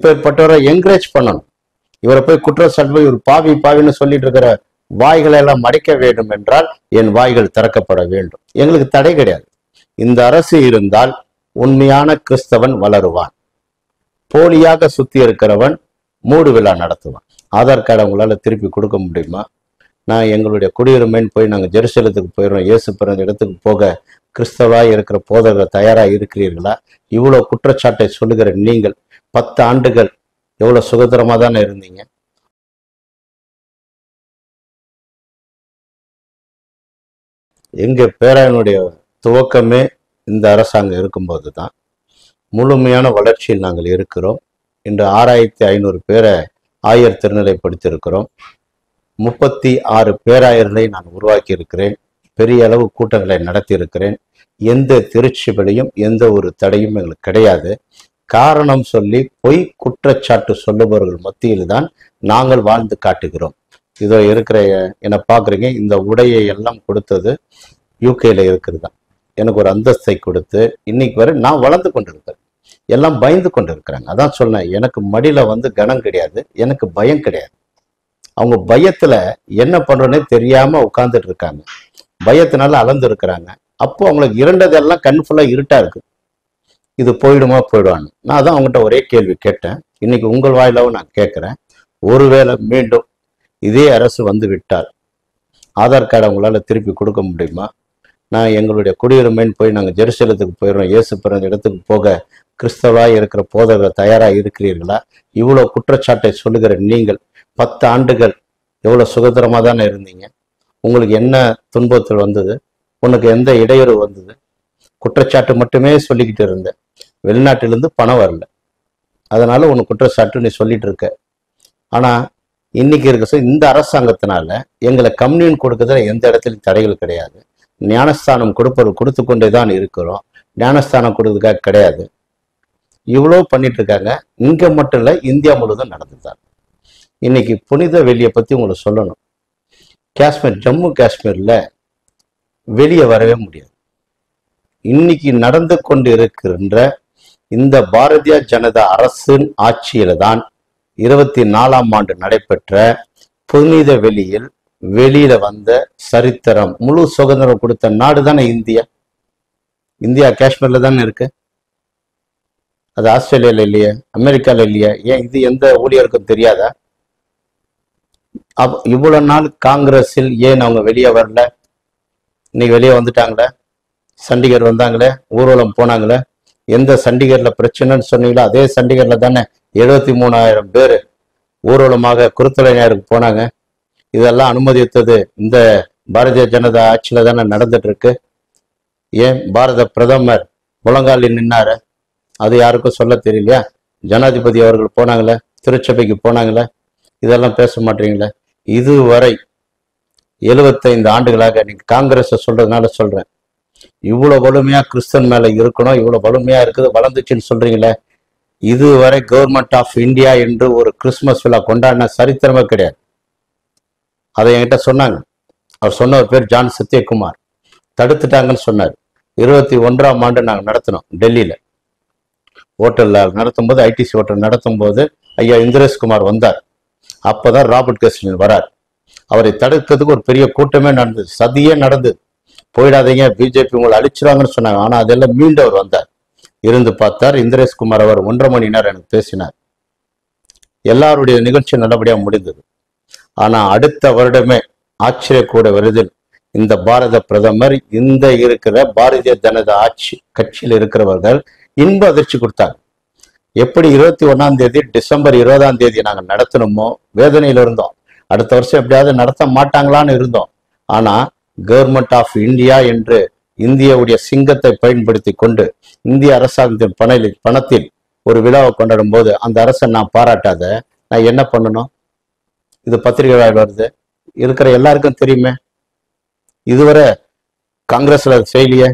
இப்பேற்பட்டவரை encourage பண்ணணும் இவரை போய் குற்றச்சாட்டு இவர் பாவி பாவின்னு சொல்லிட்டு இருக்கிற வாய்களை எல்லாம் மறைக்க வேண்டும் என்றால் என் வாய்கள் திறக்கப்பட வேண்டும் எங்களுக்கு தடை கிடையாது இந்த அரசு இருந்தால் உண்மையான கிறிஸ்தவன் வளருவான் போலியாக சுத்தி இருக்கிறவன் மூடு விழா நடத்துவான் ஆதார் கார்டை உங்களால திருப்பி கொடுக்க முடியுமா நான் எங்களுடைய குடியுரிமைன்னு போய் நாங்கள் ஜெருசலத்துக்கு போயிடுறோம் இயேசு பிறந்த இடத்துக்கு போக கிறிஸ்தவாய் இருக்கிற போதகர்கள் தயாரா இருக்கிறீர்களா இவ்வளவு குற்றச்சாட்டை சொல்லுகிற நீங்கள் பத்து ஆண்டுகள் எவ்வளவு சுதந்திரமா தானே இருந்தீங்க எங்க பேராயனுடைய துவக்கமே இந்த அரசாங்கம் இருக்கும்போது தான் முழுமையான வளர்ச்சியில் நாங்கள் இருக்கிறோம் இன்று ஆறாயிரத்தி ஐநூறு பேரை ஆயர் திருநிலைப்படுத்தியிருக்கிறோம் முப்பத்தி ஆறு பேராயர்களை நான் உருவாக்கி இருக்கிறேன் பெரிய அளவு கூட்டங்களை நடத்தி இருக்கிறேன் எந்த திருச்சிபடியும் எந்த ஒரு தடையும் எங்களுக்கு கிடையாது காரணம் சொல்லி பொய் குற்றச்சாட்டு சொல்லுபவர்கள் மத்தியில் தான் நாங்கள் வாழ்ந்து காட்டுகிறோம் இதோ இருக்கிற என்னை பார்க்குறீங்க இந்த உடையை எல்லாம் கொடுத்தது யூகேல இருக்கிறது தான் எனக்கு ஒரு அந்தஸ்தை கொடுத்து இன்னைக்கு வரை நான் வளர்ந்து கொண்டிருக்கிறேன் எல்லாம் பயந்து கொண்டு இருக்கிறாங்க அதான் சொன்னேன் எனக்கு மடியில வந்து கனம் கிடையாது எனக்கு பயம் கிடையாது அவங்க பயத்துல என்ன பண்றோன்னே தெரியாம உட்கார்ந்துட்டு இருக்காங்க பயத்தினால அளந்து இருக்கிறாங்க அப்போ அவங்களுக்கு இரண்டதெல்லாம் கண் ஃபுல்லா இருட்டா இருக்கு இது போயிடுமா போயிடுவான்னு நான் அதான் அவங்ககிட்ட ஒரே கேள்வி கேட்டேன் இன்னைக்கு உங்கள் வாயிலாவும் நான் கேட்கிறேன் ஒருவேளை மீண்டும் இதே அரசு வந்து விட்டால் ஆதார் கார்டை உங்களால திருப்பி கொடுக்க முடியுமா நான் எங்களுடைய குடியுரிமைன்னு போய் நாங்கள் ஜெருசலத்துக்கு போயிடுறோம் இயேசு பிறந்த இடத்துக்கு போக கிறிஸ்தவாய் இருக்கிற போதகர்கள் தயாரா இருக்கிறீர்களா இவ்வளவு குற்றச்சாட்டை சொல்லுகிற நீங்கள் பத்து ஆண்டுகள் எவ்வளவு சுதந்திரமா தானே இருந்தீங்க உங்களுக்கு என்ன துன்பத்தில் வந்தது உனக்கு எந்த இடையூறு வந்தது குற்றச்சாட்டு மட்டுமே சொல்லிக்கிட்டு இருந்த வெளிநாட்டிலிருந்து பணம் வரல அதனால உனக்கு குற்றச்சாட்டு நீ சொல்லிட்டு இருக்க ஆனா இன்னைக்கு இருக்க சு- இந்த அரசாங்கத்தினால எங்களை கம்யூனியன் கொடுக்கறதுல எந்த இடத்துலையும் தடைகள் கிடையாது ஞானஸ்தானம் கொடுப்பது கொடுத்து கொண்டே தான் இருக்கிறோம் ஞானஸ்தானம் கொடுக்கறதுக்காக கிடையாது இவ்வளோ பண்ணிட்டு இருக்காங்க இங்க மட்டும் இல்ல இந்தியா முழுவதும் நடந்துதான் இன்னைக்கு புனித வெளியை பத்தி உங்களுக்கு சொல்லணும் காஷ்மீர் ஜம்மு காஷ்மீர்ல வெளியே வரவே முடியாது இன்னைக்கு நடந்து கொண்டு இருக்கின்ற இந்த பாரதிய ஜனதா அரசின் ஆட்சியில தான் இருபத்தி நாலாம் ஆண்டு நடைபெற்ற புனித வெளியில் வெளியில வந்த சரித்திரம் முழு சுதந்திரம் கொடுத்த நாடு தானே இந்தியா இந்தியா காஷ்மீர்ல தானே இருக்கு அது ஆஸ்திரேலியால இல்லையா அமெரிக்கால இல்லையா ஏன் இது எந்த ஊழியருக்கும் தெரியாதா அப்ப இவ்வளவு நாள் காங்கிரஸில் ஏன் அவங்க வெளியே வரல இன்னைக்கு வெளியே வந்துட்டாங்களே சண்டிகர் வந்தாங்களே ஊர்வலம் போனாங்களே எந்த சண்டிகர்ல பிரச்சனைன்னு சொன்னீங்களோ அதே சண்டிகர்ல தானே எழுபத்தி மூணாயிரம் பேர் ஊர்வலமாக குருத்தலை ஞாயிறுக்கு போனாங்க இதெல்லாம் அனுமதித்தது இந்த பாரதிய ஜனதா ஆட்சியில தானே நடந்துட்டு இருக்கு ஏன் பாரத பிரதமர் முழங்காலில் நின்னாரு அது யாருக்கும் சொல்ல தெரியலையா ஜனாதிபதி அவர்கள் போனாங்களே திருச்சபைக்கு போனாங்களே இதெல்லாம் பேச மாட்டீங்களே இதுவரை எழுபத்தைந்து ஆண்டுகளாக நீங்க காங்கிரஸ் சொல்றதுனால சொல்றேன் இவ்வளவு வலிமையா கிறிஸ்தன் மேல இருக்கணும் இவ்வளவு வலிமையா இருக்குது வளர்ந்துச்சுன்னு சொல்றீங்களே இதுவரை கவர்மெண்ட் ஆஃப் இந்தியா என்று ஒரு கிறிஸ்துமஸ் விழா கொண்டாடின சரித்திரமே கிடையாது அதை என்கிட்ட சொன்னாங்க அவர் சொன்ன ஒரு பேர் ஜான் சத்யகுமார் தடுத்துட்டாங்கன்னு சொன்னார் இருபத்தி ஒன்றாம் ஆண்டு நாங்கள் நடத்தினோம் டெல்லியில ஹோட்டல்ல நடத்தும் போது ஐடிசி ஹோட்டல் நடத்தும் போது ஐயா இந்திரேஷ்குமார் வந்தார் அப்பதான் ராபர்ட் கெஸ்டின் வரார் அவரை தடுக்கிறதுக்கு ஒரு பெரிய கூட்டமே நடந்தது சதியே நடந்தது போயிடாதீங்க பிஜேபி உங்களை அழிச்சிருவாங்கன்னு சொன்னாங்க ஆனா அதெல்லாம் மீண்டு அவர் வந்தார் இருந்து பார்த்தார் இந்திரேஷ்குமார் அவர் ஒன்றரை மணி நேரம் எனக்கு பேசினார் எல்லாருடைய நிகழ்ச்சி நல்லபடியா முடிந்தது ஆனா அடுத்த வருடமே ஆச்சரியக்கூட விருதில் இந்த பாரத பிரதமர் இந்த இருக்கிற பாரதிய ஜனதா ஆட்சி கட்சியில் இருக்கிறவர்கள் இன்ப அதிர்ச்சி கொடுத்தாங்க எப்படி இருபத்தி ஒண்ணாம் தேதி டிசம்பர் இருபதாம் தேதி நாங்க நடத்தணுமோ வேதனையில இருந்தோம் அடுத்த வருஷம் எப்படியாவது நடத்த மாட்டாங்களான்னு இருந்தோம் ஆனா கவர்மெண்ட் ஆஃப் இந்தியா என்று இந்தியாவுடைய சிங்கத்தை பயன்படுத்தி கொண்டு இந்திய அரசாங்கத்தின் பணியில் பணத்தில் ஒரு விழாவை கொண்டாடும் போது அந்த அரசை நான் பாராட்டாத நான் என்ன பண்ணணும் இது பத்திரிகை வாயில் வருது இருக்கிற எல்லாருக்கும் தெரியுமே இதுவரை காங்கிரஸ்ல அது செய்யலையே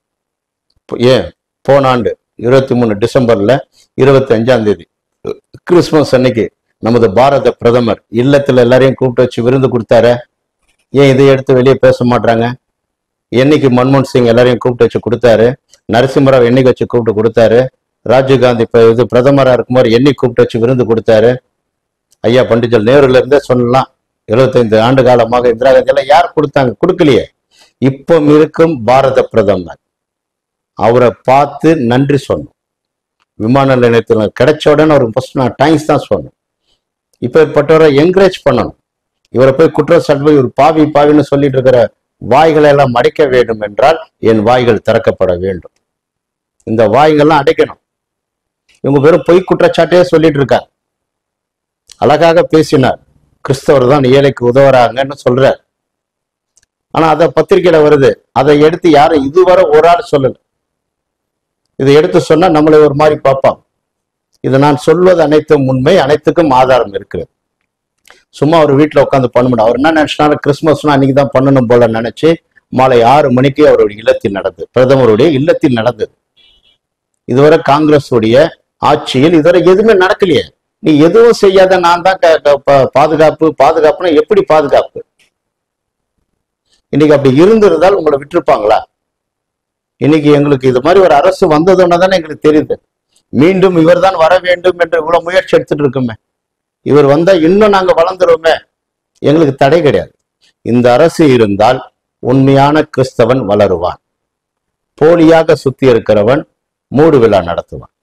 இப்போ ஏன் போன ஆண்டு இருபத்தி மூணு டிசம்பர்ல இருபத்தி அஞ்சாம் தேதி கிறிஸ்துமஸ் அன்னைக்கு நமது பாரத பிரதமர் இல்லத்துல எல்லாரையும் கூப்பிட்டு வச்சு விருந்து கொடுத்தாரு ஏன் இதை எடுத்து வெளியே பேச மாட்டாங்க என்னைக்கு மன்மோகன் சிங் எல்லாரையும் கூப்பிட்டு வச்சு கொடுத்தாரு நரசிம்மராவ் என்னைக்கு வச்சு கூப்பிட்டு கொடுத்தாரு ராஜீவ்காந்தி இப்ப இது பிரதமரா இருக்கும்போது என்னை கூப்பிட்டு வச்சு விருந்து கொடுத்தாரு ஐயா பண்டிஜல் நேருல இருந்தே சொல்லலாம் 75 ஆண்டு காலமாக இந்திரா காந்தி எல்லாம் யார் கொடுத்தாங்க கொடுக்கலையே இப்போ இருக்கும் பாரத பிரதமர் அவரை பார்த்து நன்றி சொன்னோம் விமான நிலையத்தில் கிடைச்ச உடனே அவருக்கு ஃபர்ஸ்ட் நான் தேங்க்ஸ் தான் சொன்னேன் இப்பேற்பட்டவரை என்கரேஜ் பண்ணணும் இவரை போய் குற்றச்சாட்டு இவர் பாவி பாவின்னு சொல்லிட்டு இருக்கிற வாய்களை எல்லாம் அடைக்க வேண்டும் என்றால் என் வாய்கள் திறக்கப்பட வேண்டும் இந்த வாய்கள்லாம் அடைக்கணும் இவங்க வெறும் பொய் குற்றச்சாட்டே சொல்லிட்டு இருக்காங்க அழகாக பேசினார் கிறிஸ்தவர் தான் ஏழைக்கு உதவுறாங்கன்னு சொல்றார் ஆனா அத பத்திரிக்கையில வருது அதை எடுத்து யாரும் இதுவரை ஒரு ஆள் சொல்லல இதை எடுத்து சொன்னா நம்மளை ஒரு மாதிரி பார்ப்பான் இது நான் சொல்வது அனைத்தும் உண்மை அனைத்துக்கும் ஆதாரம் இருக்கிறது சும்மா அவர் வீட்டுல உட்காந்து பண்ண முடியும் அவர் என்ன நினைச்சினாரு கிறிஸ்துமஸ்னா அன்னைக்கு தான் பண்ணணும் போல நினைச்சு மாலை ஆறு மணிக்கு அவருடைய இல்லத்தில் நடந்தது பிரதமருடைய இல்லத்தில் நடந்தது இதுவரை காங்கிரஸ் உடைய ஆட்சியில் இதுவரை எதுவுமே நடக்கலையே நீ எதுவும் செய்யாத நான் தான் க- க- பா- பாதுகாப்பு பாதுகாப்புனா எப்படி பாதுகாப்பு இன்னைக்கு அப்படி இருந்திருந்தால் உங்களை விட்டிருப்பாங்களா இன்னைக்கு எங்களுக்கு இது மாதிரி ஒரு அரசு வந்ததுன்னு தானே எங்களுக்கு தெரியுது மீண்டும் இவர்தான் வர வேண்டும் என்று இவ்வளவு முயற்சி எடுத்துட்டு இருக்குமே இவர் வந்தா இன்னும் நாங்க வளர்ந்துருவோமே எங்களுக்கு தடை கிடையாது இந்த அரசு இருந்தால் உண்மையான கிறிஸ்தவன் வளருவான் போலியாக சுத்தி இருக்கிறவன் மூடு விழா நடத்துவான்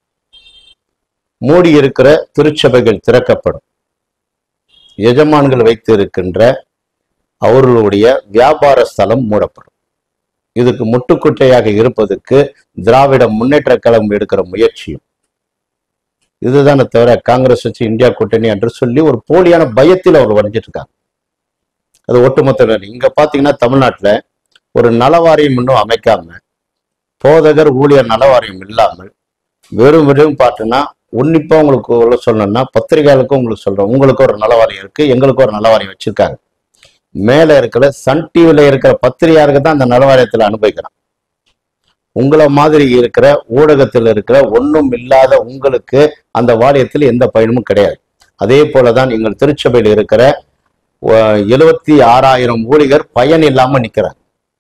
மூடி இருக்கிற திருச்சபைகள் திறக்கப்படும் எஜமான்கள் வைத்து இருக்கின்ற அவர்களுடைய வியாபார ஸ்தலம் மூடப்படும் இதுக்கு முட்டுக்குட்டையாக இருப்பதற்கு திராவிட முன்னேற்ற கழகம் எடுக்கிற முயற்சியும் இதுதானே தவிர காங்கிரஸ் வச்சு இந்தியா கூட்டணி என்று சொல்லி ஒரு போலியான பயத்தில் அவர் வரைஞ்சிட்டு இருக்காங்க அது ஒட்டுமொத்த வேலை. இங்க பாத்தீங்கன்னா தமிழ்நாட்டுல ஒரு நலவாரியம் இன்னும் அமைக்காம போதகர் ஊழியர் நலவாரியம் இல்லாமல் வெறும் வெறும் பாட்டுனா உன்னிப்பா உங்களுக்கு உள்ள சொல்லணும்னா பத்திரிகையாளுக்கும் உங்களுக்கு சொல்றேன் உங்களுக்கு ஒரு நலவாரியம் இருக்கு எங்களுக்கு ஒரு நலவாரியம் வச்சிருக்காங்க மேல இருக்கிற சன் டிவில இருக்கிற பத்திரிகையாருக்கு தான் அந்த நலவாரியத்துல அனுபவிக்கிறான் உங்களை மாதிரி இருக்கிற ஊடகத்தில் இருக்கிற ஒண்ணும் இல்லாத உங்களுக்கு அந்த வாரியத்தில் எந்த பயனும் கிடையாது அதே போலதான் எங்கள் திருச்சபையில் இருக்கிற எழுபத்தி ஆறாயிரம் ஊழியர் பயன் இல்லாம நிக்கிறாங்க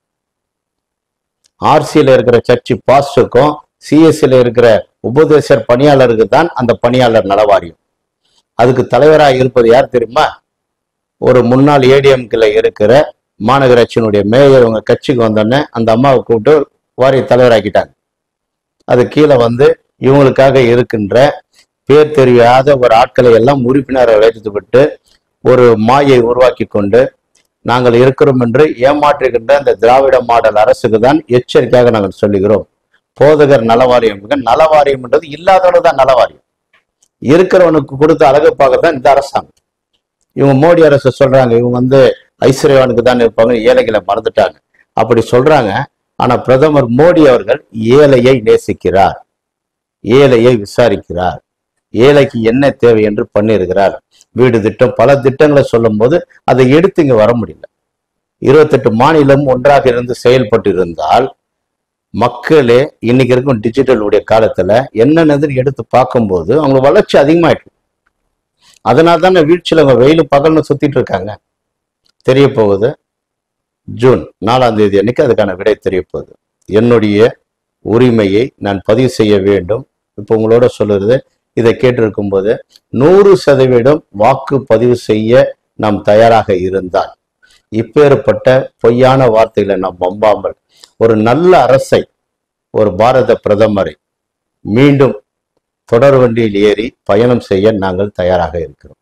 ஆர்சியில இருக்கிற சர்ச்சு பாஸ்டருக்கும் சிஎஸ்சில இருக்கிற உபதேசர் பணியாளருக்கு தான் அந்த பணியாளர் நலவாரியம் அதுக்கு தலைவராக இருப்பது யார் தெரியுமா ஒரு முன்னாள் ஏடிஎம்கில் இருக்கிற மாநகராட்சியினுடைய மேயர் உங்க கட்சிக்கு வந்தோடனே அந்த அம்மாவை கூப்பிட்டு வாரிய தலைவராக்கிட்டாங்க அது கீழே வந்து இவங்களுக்காக இருக்கின்ற பேர் தெரியாத ஒரு ஆட்களை எல்லாம் உறுப்பினரை வைத்து விட்டு ஒரு மாயை உருவாக்கி கொண்டு நாங்கள் இருக்கிறோம் என்று ஏமாற்றுகின்ற அந்த திராவிட மாடல் அரசுக்கு தான் எச்சரிக்கையாக நாங்கள் சொல்லுகிறோம் போதகர் நலவாரியம் மிக நலவாரியம் என்றது இல்லாதவனுக்கு தான் நலவாரியம் இருக்கிறவனுக்கு கொடுத்த அழகுப்பாக தான் இந்த அரசாங்கம் இவங்க மோடி அரசு சொல்றாங்க இவங்க வந்து ஐஸ்வர்யவானுக்கு தான் இருப்பாங்க ஏழைகளை மறந்துட்டாங்க அப்படி சொல்றாங்க ஆனா பிரதமர் மோடி அவர்கள் ஏழையை நேசிக்கிறார் ஏழையை விசாரிக்கிறார் ஏழைக்கு என்ன தேவை என்று பண்ணியிருக்கிறார் வீடு திட்டம் பல திட்டங்களை சொல்லும் போது அதை எடுத்து இங்க வர முடியல இருபத்தெட்டு மாநிலம் ஒன்றாக இருந்து செயல்பட்டு இருந்தால் மக்களே இன்னைக்கு இருக்கும் டிஜிட்டல் உடைய காலத்துல என்னென்னதுன்னு எடுத்து பார்க்கும்போது அவங்க வளர்ச்சி அதிகமாயிட்டு அதனால தானே வீழ்ச்சியில் அவங்க வெயில் பகல்னு சுத்திட்டு இருக்காங்க தெரிய போகுது ஜூன் நாலாம் தேதி அன்னைக்கு அதுக்கான விடை தெரிய போகுது என்னுடைய உரிமையை நான் பதிவு செய்ய வேண்டும் இப்போ உங்களோட சொல்லுறது இதை கேட்டிருக்கும் போது நூறு சதவீதம் வாக்கு பதிவு செய்ய நாம் தயாராக இருந்தால் இப்பேற்பட்ட பொய்யான வார்த்தைகளை நாம் நம்பாமல் ஒரு நல்ல அரசை ஒரு பாரத பிரதமரை மீண்டும் தொடர் வண்டியில் ஏறி பயணம் செய்ய நாங்கள் தயாராக இருக்கிறோம்